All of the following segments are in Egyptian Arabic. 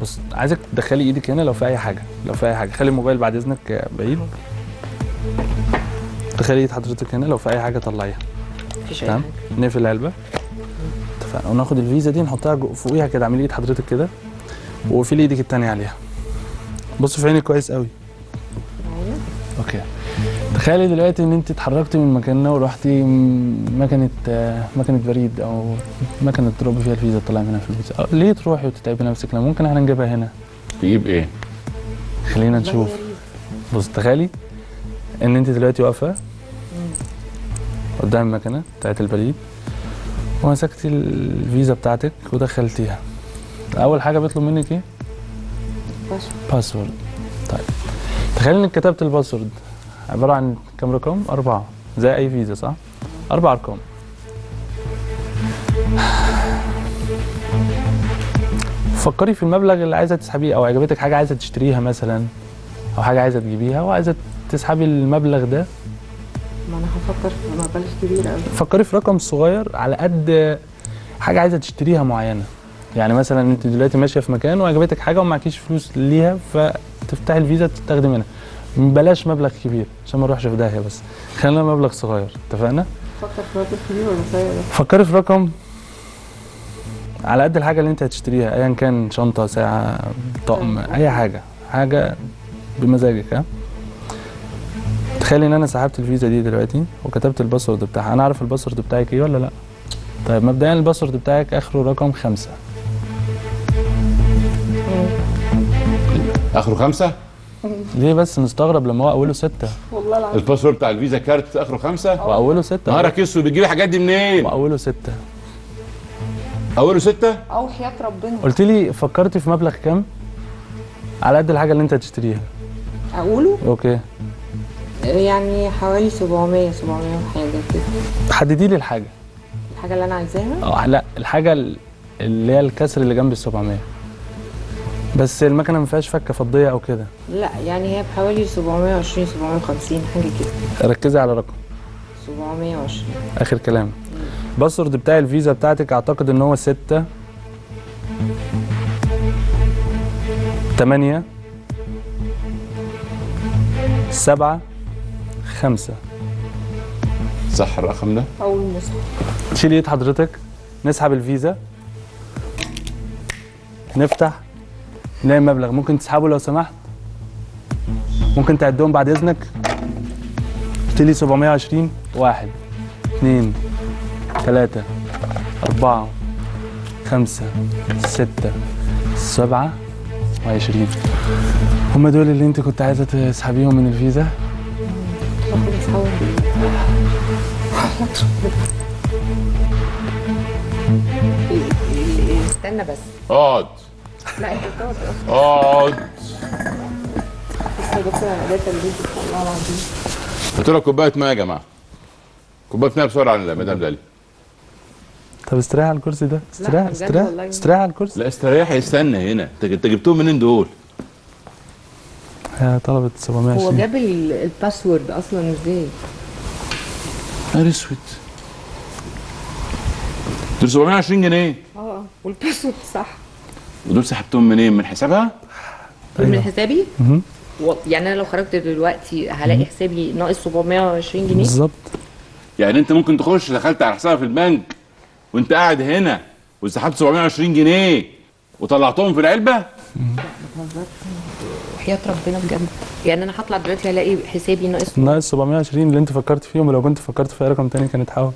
بص عايزك تدخلي ايدك هنا لو في اي حاجه لو في اي حاجه خلي الموبايل بعد اذنك بعيد دخلي ايد حضرتك هنا لو في اي حاجه طلعيها مفيش اي تمام حاجه نقفل العلبه اتفقنا وناخد الفيزا دي نحطها جو- فوقيها كده اعملي ايد حضرتك كده وقفلي ايدك التانية عليها بص في عينك كويس قوي معانا اوكي تخيلي دلوقتي ان انت اتحركتي من مكاننا ورحتي م- مكنه آه، مكنه بريد او مكنه تضربي فيها الفيزا تطلعي منها فلوس أه، ليه تروحي وتتعبي نفسك لما ممكن احنا نجيبها هنا تجيب ايه؟ خلينا نشوف بص تخيلي ان انت دلوقتي واقفه قدام المكنه بتاعت البريد ومسكتي الفيزا بتاعتك ودخلتيها اول حاجه بيطلب منك ايه بس باسورد طيب تخيل انك كتبت الباسورد عباره عن كام رقم اربعه زي اي فيزا صح اربع ارقام فكري في المبلغ اللي عايزه تسحبيه او عجبتك حاجه عايزه تشتريها مثلا او حاجه عايزه تجيبيها وعايزه تسحبي المبلغ ده ما انا هفكر في مبالغ كبيره قوي فكري في رقم صغير على قد حاجه عايزه تشتريها معينه يعني مثلا انت دلوقتي ماشيه في مكان وعجبتك حاجه ومعكيش فلوس ليها فتفتحي الفيزا تستخدم منها بلاش مبلغ كبير عشان ما نروحش في داهيه بس خلينا مبلغ صغير اتفقنا فكر في مبلغ كبير ولا صغير فكري في رقم على قد الحاجه اللي انت هتشتريها ايا كان شنطه ساعه طقم اي حاجه حاجه بمزاجك ها تخيلي ان انا سحبت الفيزا دي دلوقتي وكتبت الباسورد بتاعها انا عارف الباسورد بتاعك ايه ولا لا طيب مبدئيا الباسورد بتاعك اخره رقم خمسة اخره خمسه؟ ليه بس مستغرب لما هو اوله ستة والله العظيم الباسورد بتاع الفيزا كارت اخره خمسه؟ واوله ستة نهارك اسود بتجيب الحاجات دي منين؟ واوله ستة اوله سته؟ او حياه ربنا قلت لي فكرتي في مبلغ كام على قد الحاجه اللي انت هتشتريها اقوله اوكي يعني حوالي 700 700 وحاجه كده حددي لي الحاجه الحاجه اللي انا عايزاها اه لا الحاجه ال- اللي هي الكسر اللي جنب ال 700 بس المكنه ما فيهاش فكه فضيه او كده لا يعني هي بحوالي 720 750 حاجه كده ركزي على رقم 720 اخر كلام الباسورد بتاع الفيزا بتاعتك اعتقد ان هو ستة تمانية سبعة خمسة صح الرقم ده؟ اول مصحف شيل ايد حضرتك نسحب الفيزا نفتح نلاقي المبلغ ممكن تسحبه لو سمحت ممكن تعدهم بعد اذنك قلت لي 720 واحد اثنين ثلاثة أربعة خمسة ستة سبعة وعشرين هم دول اللي انت كنت عايزة تسحبيهم من الفيزا باخد اسحبهم استنى بس اقعد لا انت بتقعد اقعد بس بس الاداه اللي انت والله العظيم قلت لك كوبايه ماء يا جماعه كوبايه ماء بسرعه للمدام دالي طب استريح على الكرسي ده استريح بجد استريح والله. استريح على الكرسي لا استريح استنى هنا انت انت جبتهم منين دول؟ هي طلبت هو 720 جاب ال- الباسورد اصلا ازاي؟ نهار اسود دول 720 جنيه اه والباسورد صح ودول سحبتهم منين؟ من حسابها؟ دول من حسابي؟ مهم. و- يعني انا لو خرجت دلوقتي هلاقي حسابي ناقص 720 جنيه بالظبط يعني انت ممكن تخش دخلت على حسابها في البنك وانت قاعد هنا وسحبت 720 جنيه وطلعتهم في العلبه وحياة ربنا بجد يعني انا هطلع دلوقتي هلاقي حسابي ناقص ناقص 720 اللي انت فكرت فيهم ولو كنت فكرت في اي رقم تاني كانت حاول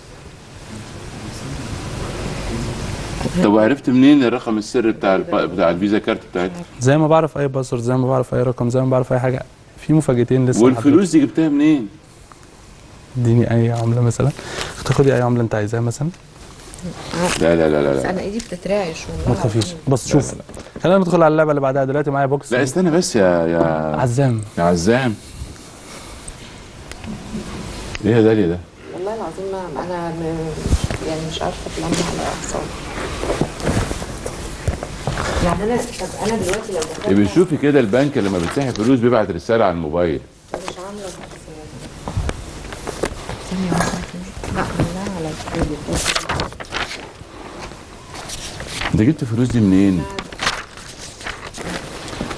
طب وعرفت منين الرقم السري بتاع الب... بتاع الفيزا كارت بتاعتها زي ما بعرف اي باسورد زي ما بعرف اي رقم زي ما بعرف اي حاجه في مفاجاتين لسه والفلوس دي جبتها منين؟ لحضرتك. اديني اي عمله مثلا تاخدي اي عمله انت عايزاها مثلا لا لا لا لا بس لا, انا ايدي بتترعش والله ما تخافيش العظيم. بس لا, شوف لا, لا. خلينا ندخل على اللعبه اللي بعدها دلوقتي معايا بوكس لا استنى بس يا يا عزام يا عزام ايه يا داليا ده؟ والله العظيم ما انا م- يعني مش عارفه اتلم على اعصابي يعني انا طب انا دلوقتي لو دخلت يبقى شوفي كده البنك لما بتسحب فلوس بيبعت رساله على الموبايل مش عامله ثانية واحدة كده. لا عاملاها على الكريدت انت جبت الفلوس دي منين؟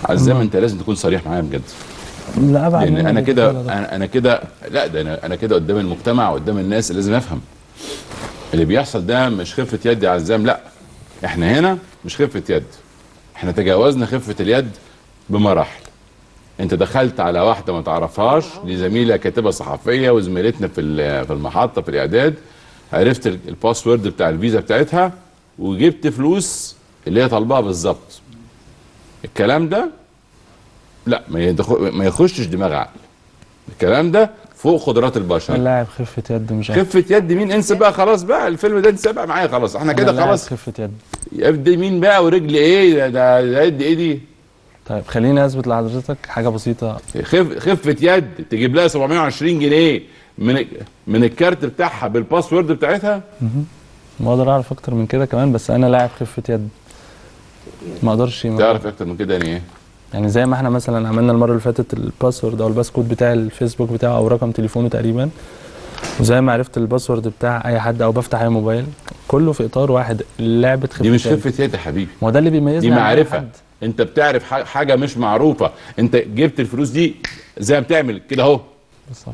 عزام انت لازم تكون صريح معايا بجد لا ابعد لان منه انا بكتير كده يا دكتور. انا انا كده لا ده انا انا كده قدام المجتمع قدام الناس لازم افهم اللي بيحصل ده مش خفه يد يا عزام لا احنا هنا مش خفه يد احنا تجاوزنا خفه اليد بمراحل انت دخلت على واحده ما تعرفهاش دي زميله كاتبه صحفيه وزميلتنا في ال- في المحطه في الاعداد عرفت ال- الباسورد بتاع الفيزا بتاعتها وجبت فلوس اللي هي طالباها بالظبط الكلام ده لا ما يدخل ما يخشش دماغ عقل الكلام ده فوق قدرات البشر اللاعب خفه يد مش عارف خفه يد مين انسى بقى خلاص بقى الفيلم ده انسى بقى معايا خلاص احنا كده أنا لاعب خلاص خفه يد يد مين بقى ورجل ايه ده ده ده يد ايه دي طيب خليني اثبت لحضرتك حاجه بسيطه خف خفه يد تجيب لها 720 جنيه من من الكارت بتاعها بالباسورد بتاعتها واقدر اعرف اكتر من كده كمان بس انا لاعب خفه يد ما اقدرش ما- تعرف اكتر من كده يعني ايه يعني زي ما احنا مثلا عملنا المره اللي فاتت الباسورد او الباسكود بتاع الفيسبوك بتاعه او رقم تليفونه تقريبا وزي ما عرفت الباسورد بتاع اي حد او بفتح اي موبايل كله في اطار واحد لعبه خفه دي مش يد. خفه يد يا حبيبي ما هو ده اللي بيميزنا دي عن أي معرفه حد. انت بتعرف ح- حاجه مش معروفه انت جبت الفلوس دي زي ما بتعمل كده اهو بالظبط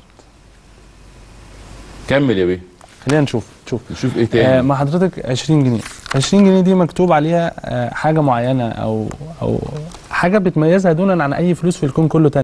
كمل يا بيه خلينا نشوف نشوف نشوف ايه آه تاني مع حضرتك 20 جنيه 20 جنيه دي مكتوب عليها آه حاجه معينه او او حاجه بتميزها دونا عن اي فلوس في الكون كله تاني